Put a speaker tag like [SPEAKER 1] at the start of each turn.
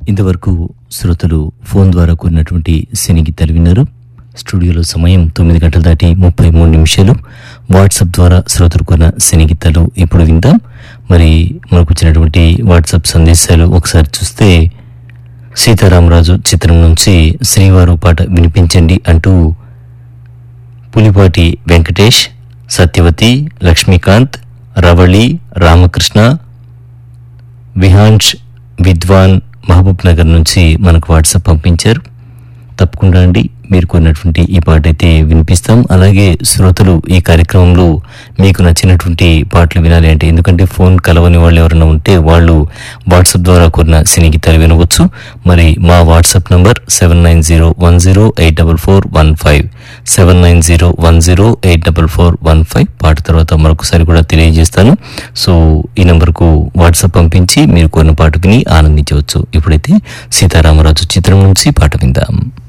[SPEAKER 1] ఇంతవరకు శ్రోతలు ఫోన్ ద్వారా కూరినటువంటి సినీ గీతాలు విన్నారు స్టూడియోలో సమయం తొమ్మిది గంటల దాటి ముప్పై మూడు నిమిషాలు వాట్సాప్ ద్వారా శ్రోతలు కొన్న సినీ గీతాలు ఇప్పుడు విందాం మరి మనకు వచ్చినటువంటి వాట్సాప్ సందేశాలు ఒకసారి చూస్తే సీతారామరాజు చిత్రం నుంచి శ్రీవారు పాట వినిపించండి అంటూ పులిపాటి వెంకటేష్ సత్యవతి లక్ష్మీకాంత్ రవళి రామకృష్ణ విహాన్ష్ విద్వాన్ మహబూబ్ నగర్ నుంచి మనకు వాట్సాప్ పంపించారు తప్పకుండా అండి మీరు కొన్నటువంటి ఈ పాట అయితే వినిపిస్తాం అలాగే శ్రోతలు ఈ కార్యక్రమంలో మీకు నచ్చినటువంటి పాటలు వినాలి అంటే ఎందుకంటే ఫోన్ కలవని వాళ్ళు ఎవరైనా ఉంటే వాళ్ళు వాట్సాప్ ద్వారా కొన్న సినీ గీతాలు వినవచ్చు మరి మా WhatsApp number seven nine zero one zero eight double four one five seven nine zero one zero eight double four one five పాట తర్వాత మరొకసారి కూడా తెలియజేస్తాను సో ఈ నెంబర్కు వాట్సాప్ పంపించి మీరు కొన్న పాట విని ఆనందించవచ్చు ఇప్పుడైతే సీతారామరాజు చిత్రం నుంచి పాట విందాం